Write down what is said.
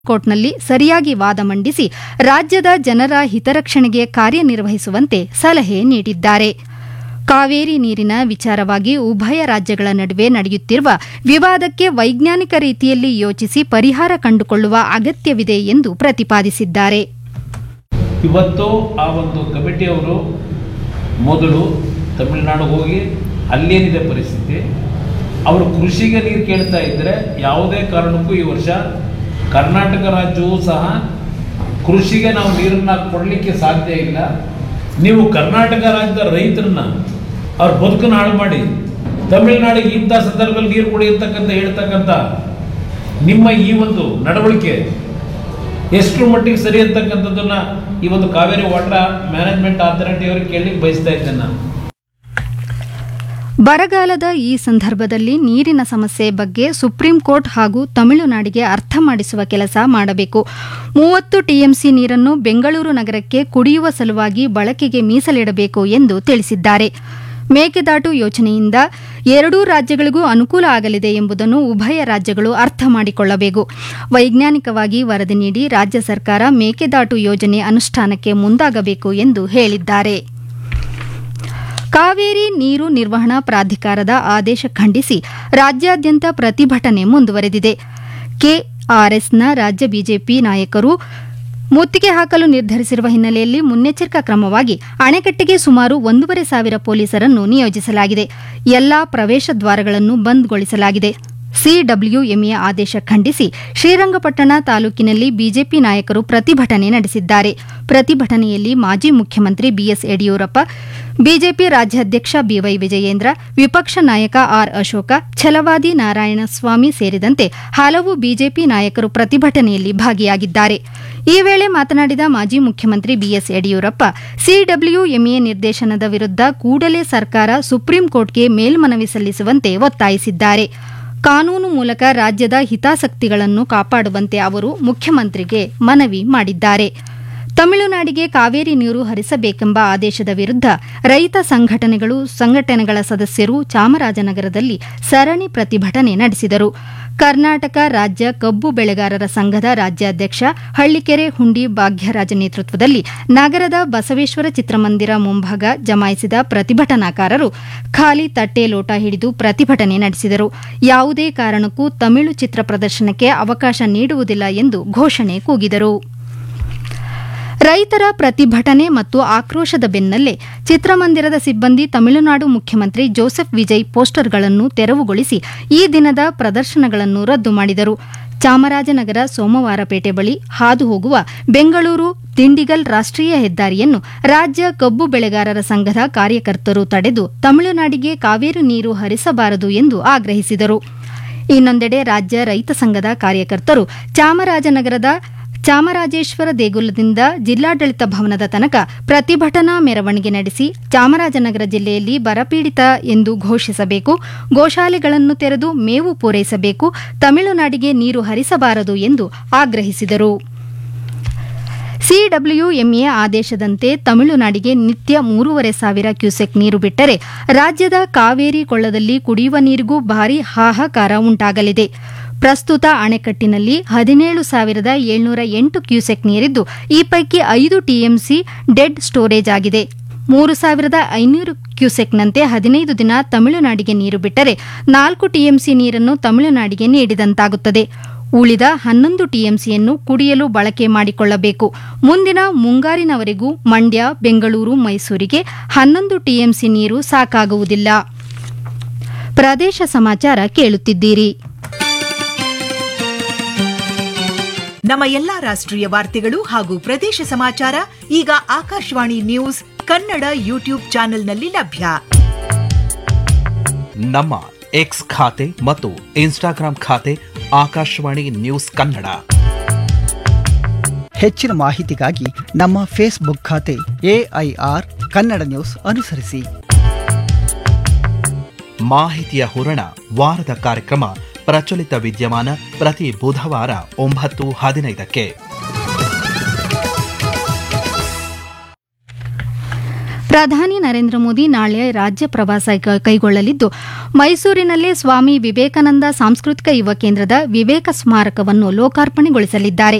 ಕೋರ್ಟ್ನಲ್ಲಿ ಸರಿಯಾಗಿ ವಾದ ಮಂಡಿಸಿ ರಾಜ್ಯದ ಜನರ ಹಿತರಕ್ಷಣೆಗೆ ಕಾರ್ಯನಿರ್ವಹಿಸುವಂತೆ ಸಲಹೆ ನೀಡಿದ್ದಾರೆ ಕಾವೇರಿ ನೀರಿನ ವಿಚಾರವಾಗಿ ಉಭಯ ರಾಜ್ಯಗಳ ನಡುವೆ ನಡೆಯುತ್ತಿರುವ ವಿವಾದಕ್ಕೆ ವೈಜ್ಞಾನಿಕ ರೀತಿಯಲ್ಲಿ ಯೋಚಿಸಿ ಪರಿಹಾರ ಕಂಡುಕೊಳ್ಳುವ ಅಗತ್ಯವಿದೆ ಎಂದು ಪ್ರತಿಪಾದಿಸಿದ್ದಾರೆ ಇವತ್ತು ಆ ಒಂದು ಕಮಿಟಿಯವರು ಮೊದಲು ತಮಿಳುನಾಡು ಹೋಗಿ ಅಲ್ಲೇನಿದೆ ಪರಿಸ್ಥಿತಿ ಅವರು ಕೃಷಿಗೆ ನೀರು ಕೇಳ್ತಾ ಇದ್ದರೆ ಯಾವುದೇ ಕಾರಣಕ್ಕೂ ಈ ವರ್ಷ ಕರ್ನಾಟಕ ರಾಜ್ಯವೂ ಸಹ ಕೃಷಿಗೆ ನಾವು ನೀರನ್ನು ಕೊಡಲಿಕ್ಕೆ ಸಾಧ್ಯ ಇಲ್ಲ ನೀವು ಕರ್ನಾಟಕ ರಾಜ್ಯದ ರೈತರನ್ನ ಅವ್ರ ಬದುಕನ್ನು ಹಾಳು ಮಾಡಿ ತಮಿಳುನಾಡಿಗೆ ಇಂಥ ಸಂದರ್ಭದಲ್ಲಿ ನೀರು ಕೊಡಿ ಅಂತಕ್ಕಂಥ ಹೇಳ್ತಕ್ಕಂಥ ನಿಮ್ಮ ಈ ಒಂದು ನಡವಳಿಕೆ ಎಷ್ಟು ಮಟ್ಟಿಗೆ ಸರಿ ಅಂತಕ್ಕಂಥದ್ದನ್ನ ಈ ಒಂದು ಕಾವೇರಿ ವಾಟರ್ ಮ್ಯಾನೇಜ್ಮೆಂಟ್ ಅಥಾರಿಟಿ ಅವರಿಗೆ ಕೇಳಲಿಕ್ಕೆ ಬಯಸ್ತಾ ಇದ್ದೇನೆ ನಾನು ಬರಗಾಲದ ಈ ಸಂದರ್ಭದಲ್ಲಿ ನೀರಿನ ಸಮಸ್ಯೆ ಬಗ್ಗೆ ಸುಪ್ರೀಂ ಕೋರ್ಟ್ ಹಾಗೂ ತಮಿಳುನಾಡಿಗೆ ಅರ್ಥ ಮಾಡಿಸುವ ಕೆಲಸ ಮಾಡಬೇಕು ಮೂವತ್ತು ಟಿಎಂಸಿ ನೀರನ್ನು ಬೆಂಗಳೂರು ನಗರಕ್ಕೆ ಕುಡಿಯುವ ಸಲುವಾಗಿ ಬಳಕೆಗೆ ಮೀಸಲಿಡಬೇಕು ಎಂದು ತಿಳಿಸಿದ್ದಾರೆ ಮೇಕೆದಾಟು ಯೋಜನೆಯಿಂದ ಎರಡೂ ರಾಜ್ಯಗಳಿಗೂ ಅನುಕೂಲ ಆಗಲಿದೆ ಎಂಬುದನ್ನು ಉಭಯ ರಾಜ್ಯಗಳು ಅರ್ಥ ಮಾಡಿಕೊಳ್ಳಬೇಕು ವೈಜ್ಞಾನಿಕವಾಗಿ ವರದಿ ನೀಡಿ ರಾಜ್ಯ ಸರ್ಕಾರ ಮೇಕೆದಾಟು ಯೋಜನೆ ಅನುಷ್ಠಾನಕ್ಕೆ ಮುಂದಾಗಬೇಕು ಎಂದು ಹೇಳಿದ್ದಾರೆ ಕಾವೇರಿ ನೀರು ನಿರ್ವಹಣಾ ಪ್ರಾಧಿಕಾರದ ಆದೇಶ ಖಂಡಿಸಿ ರಾಜ್ಯಾದ್ಯಂತ ಪ್ರತಿಭಟನೆ ಮುಂದುವರೆದಿದೆ ಕೆಆರ್ಎಸ್ನ ರಾಜ್ಯ ಬಿಜೆಪಿ ನಾಯಕರು ಮುತ್ತಿಗೆ ಹಾಕಲು ನಿರ್ಧರಿಸಿರುವ ಹಿನ್ನೆಲೆಯಲ್ಲಿ ಮುನ್ನೆಚ್ಚರಿಕಾ ಕ್ರಮವಾಗಿ ಅಣೆಕಟ್ಟೆಗೆ ಸುಮಾರು ಒಂದೂವರೆ ಸಾವಿರ ಪೊಲೀಸರನ್ನು ನಿಯೋಜಿಸಲಾಗಿದೆ ಎಲ್ಲಾ ಪ್ರವೇಶ ದ್ವಾರಗಳನ್ನು ಬಂದ್ಗೊಳಿಸಲಾಗಿದೆ ಸಿಡಬ್ಲ್ಯೂಎಂಎ ಆದೇಶ ಖಂಡಿಸಿ ಶ್ರೀರಂಗಪಟ್ಟಣ ತಾಲೂಕಿನಲ್ಲಿ ಬಿಜೆಪಿ ನಾಯಕರು ಪ್ರತಿಭಟನೆ ನಡೆಸಿದ್ದಾರೆ ಪ್ರತಿಭಟನೆಯಲ್ಲಿ ಮಾಜಿ ಮುಖ್ಯಮಂತ್ರಿ ಬಿಎಸ್ ಯಡಿಯೂರಪ್ಪ ಬಿಜೆಪಿ ರಾಜ್ಯಾಧ್ಯಕ್ಷ ಬಿವೈ ವಿಜಯೇಂದ್ರ ವಿಪಕ್ಷ ನಾಯಕ ಆರ್ ಅಶೋಕ ಛಲವಾದಿ ನಾರಾಯಣಸ್ವಾಮಿ ಸೇರಿದಂತೆ ಹಲವು ಬಿಜೆಪಿ ನಾಯಕರು ಪ್ರತಿಭಟನೆಯಲ್ಲಿ ಭಾಗಿಯಾಗಿದ್ದಾರೆ ಈ ವೇಳೆ ಮಾತನಾಡಿದ ಮಾಜಿ ಮುಖ್ಯಮಂತ್ರಿ ಬಿಎಸ್ ಯಡಿಯೂರಪ್ಪ ಸಿಡಬ್ಲ್ಯೂಎಂಎ ನಿರ್ದೇಶನದ ವಿರುದ್ಧ ಕೂಡಲೇ ಸರ್ಕಾರ ಸುಪ್ರೀಂ ಕೋರ್ಟ್ಗೆ ಮೇಲ್ಮನವಿ ಸಲ್ಲಿಸುವಂತೆ ಒತ್ತಾಯಿಸಿದ್ದಾರೆ ಕಾನೂನು ಮೂಲಕ ರಾಜ್ಯದ ಹಿತಾಸಕ್ತಿಗಳನ್ನು ಕಾಪಾಡುವಂತೆ ಅವರು ಮುಖ್ಯಮಂತ್ರಿಗೆ ಮನವಿ ಮಾಡಿದ್ದಾರೆ ತಮಿಳುನಾಡಿಗೆ ಕಾವೇರಿ ನೀರು ಹರಿಸಬೇಕೆಂಬ ಆದೇಶದ ವಿರುದ್ಧ ರೈತ ಸಂಘಟನೆಗಳು ಸಂಘಟನೆಗಳ ಸದಸ್ಯರು ಚಾಮರಾಜನಗರದಲ್ಲಿ ಸರಣಿ ಪ್ರತಿಭಟನೆ ನಡೆಸಿದರು ಕರ್ನಾಟಕ ರಾಜ್ಯ ಕಬ್ಬು ಬೆಳೆಗಾರರ ಸಂಘದ ರಾಜ್ಯಾಧ್ಯಕ್ಷ ಹಳ್ಳಿಕೆರೆ ಹುಂಡಿ ಭಾಗ್ಯರಾಜ ನೇತೃತ್ವದಲ್ಲಿ ನಗರದ ಬಸವೇಶ್ವರ ಚಿತ್ರಮಂದಿರ ಮುಂಭಾಗ ಜಮಾಯಿಸಿದ ಪ್ರತಿಭಟನಾಕಾರರು ಖಾಲಿ ತಟ್ಟೆ ಲೋಟ ಹಿಡಿದು ಪ್ರತಿಭಟನೆ ನಡೆಸಿದರು ಯಾವುದೇ ಕಾರಣಕ್ಕೂ ತಮಿಳು ಚಿತ್ರ ಪ್ರದರ್ಶನಕ್ಕೆ ಅವಕಾಶ ನೀಡುವುದಿಲ್ಲ ಎಂದು ಘೋಷಣೆ ಕೂಗಿದರು ರೈತರ ಪ್ರತಿಭಟನೆ ಮತ್ತು ಆಕ್ರೋಶದ ಬೆನ್ನಲ್ಲೇ ಚಿತ್ರಮಂದಿರದ ಸಿಬ್ಬಂದಿ ತಮಿಳುನಾಡು ಮುಖ್ಯಮಂತ್ರಿ ಜೋಸೆಫ್ ವಿಜಯ್ ಪೋಸ್ಟರ್ಗಳನ್ನು ತೆರವುಗೊಳಿಸಿ ಈ ದಿನದ ಪ್ರದರ್ಶನಗಳನ್ನು ರದ್ದು ಮಾಡಿದರು ಚಾಮರಾಜನಗರ ಸೋಮವಾರಪೇಟೆ ಬಳಿ ಹಾದು ಹೋಗುವ ಬೆಂಗಳೂರು ದಿಂಡಿಗಲ್ ರಾಷ್ಟ್ರೀಯ ಹೆದ್ದಾರಿಯನ್ನು ರಾಜ್ಯ ಕಬ್ಬು ಬೆಳೆಗಾರರ ಸಂಘದ ಕಾರ್ಯಕರ್ತರು ತಡೆದು ತಮಿಳುನಾಡಿಗೆ ಕಾವೇರಿ ನೀರು ಹರಿಸಬಾರದು ಎಂದು ಆಗ್ರಹಿಸಿದರು ಇನ್ನೊಂದೆಡೆ ರಾಜ್ಯ ರೈತ ಸಂಘದ ಕಾರ್ಯಕರ್ತರು ಚಾಮರಾಜನಗರದ ಚಾಮರಾಜೇಶ್ವರ ದೇಗುಲದಿಂದ ಜಿಲ್ಲಾಡಳಿತ ಭವನದ ತನಕ ಪ್ರತಿಭಟನಾ ಮೆರವಣಿಗೆ ನಡೆಸಿ ಚಾಮರಾಜನಗರ ಜಿಲ್ಲೆಯಲ್ಲಿ ಬರಪೀಡಿತ ಎಂದು ಘೋಷಿಸಬೇಕು ಗೋಶಾಲೆಗಳನ್ನು ತೆರೆದು ಮೇವು ಪೂರೈಸಬೇಕು ತಮಿಳುನಾಡಿಗೆ ನೀರು ಹರಿಸಬಾರದು ಎಂದು ಆಗ್ರಹಿಸಿದರು ಸಿಡಬ್ಲ್ಯೂಎಂಎ ಆದೇಶದಂತೆ ತಮಿಳುನಾಡಿಗೆ ನಿತ್ಯ ಮೂರುವರೆ ಸಾವಿರ ಕ್ಯೂಸೆಕ್ ನೀರು ಬಿಟ್ಟರೆ ರಾಜ್ಯದ ಕಾವೇರಿ ಕೊಳ್ಳದಲ್ಲಿ ಕುಡಿಯುವ ನೀರಿಗೂ ಭಾರೀ ಹಾಹಾಕಾರ ಉಂಟಾಗಲಿದೆ ಪ್ರಸ್ತುತ ಅಣೆಕಟ್ಟಿನಲ್ಲಿ ಹದಿನೇಳು ಸಾವಿರದ ಏಳ್ನೂರ ಎಂಟು ಕ್ಯೂಸೆಕ್ ನೀರಿದ್ದು ಈ ಪೈಕಿ ಐದು ಟಿಎಂಸಿ ಡೆಡ್ ಸ್ಟೋರೇಜ್ ಆಗಿದೆ ಮೂರು ಸಾವಿರದ ಐನೂರು ಕ್ಯೂಸೆಕ್ನಂತೆ ಹದಿನೈದು ದಿನ ತಮಿಳುನಾಡಿಗೆ ನೀರು ಬಿಟ್ಟರೆ ನಾಲ್ಕು ಟಿಎಂಸಿ ನೀರನ್ನು ತಮಿಳುನಾಡಿಗೆ ನೀಡಿದಂತಾಗುತ್ತದೆ ಉಳಿದ ಹನ್ನೊಂದು ಟಿಎಂಸಿಯನ್ನು ಕುಡಿಯಲು ಬಳಕೆ ಮಾಡಿಕೊಳ್ಳಬೇಕು ಮುಂದಿನ ಮುಂಗಾರಿನವರೆಗೂ ಮಂಡ್ಯ ಬೆಂಗಳೂರು ಮೈಸೂರಿಗೆ ಹನ್ನೊಂದು ಟಿಎಂಸಿ ನೀರು ಸಾಕಾಗುವುದಿಲ್ಲ ಪ್ರದೇಶ ಸಮಾಚಾರ ಕೇಳುತ್ತಿದ್ದೀರಿ ನಮ್ಮ ಎಲ್ಲಾ ರಾಷ್ಟ್ರೀಯ ವಾರ್ತೆಗಳು ಹಾಗೂ ಪ್ರದೇಶ ಸಮಾಚಾರ ಈಗ ಆಕಾಶವಾಣಿ ನ್ಯೂಸ್ ಕನ್ನಡ ಯೂಟ್ಯೂಬ್ ಚಾನೆಲ್ನಲ್ಲಿ ಲಭ್ಯ ನಮ್ಮ ಎಕ್ಸ್ ಖಾತೆ ಮತ್ತು ಇನ್ಸ್ಟಾಗ್ರಾಂ ಖಾತೆ ಆಕಾಶವಾಣಿ ನ್ಯೂಸ್ ಕನ್ನಡ ಹೆಚ್ಚಿನ ಮಾಹಿತಿಗಾಗಿ ನಮ್ಮ ಫೇಸ್ಬುಕ್ ಖಾತೆ ಎಐಆರ್ ಕನ್ನಡ ನ್ಯೂಸ್ ಅನುಸರಿಸಿ ಮಾಹಿತಿಯ ಹೂರಣ ವಾರದ ಕಾರ್ಯಕ್ರಮ ಪ್ರಚಲಿತ ವಿದ್ಯಮಾನ ಪ್ರತಿ ಬುಧವಾರ ಒಂಬತ್ತು ಹದಿನೈದಕ್ಕೆ ಪ್ರಧಾನಿ ನರೇಂದ್ರ ಮೋದಿ ನಾಳೆ ರಾಜ್ಯ ಪ್ರವಾಸ ಕೈ- ಕೈಗೊಳ್ಳಲಿದ್ದು ಮೈಸೂರಿನಲ್ಲಿ ಸ್ವಾಮಿ ವಿವೇಕಾನಂದ ಸಾಂಸ್ಕೃತಿಕ ಯುವ ಕೇಂದ್ರದ ವಿವೇಕ ಸ್ಮಾರಕವನ್ನು ಲೋಕಾರ್ಪಣೆಗೊಳಿಸಲಿದ್ದಾರೆ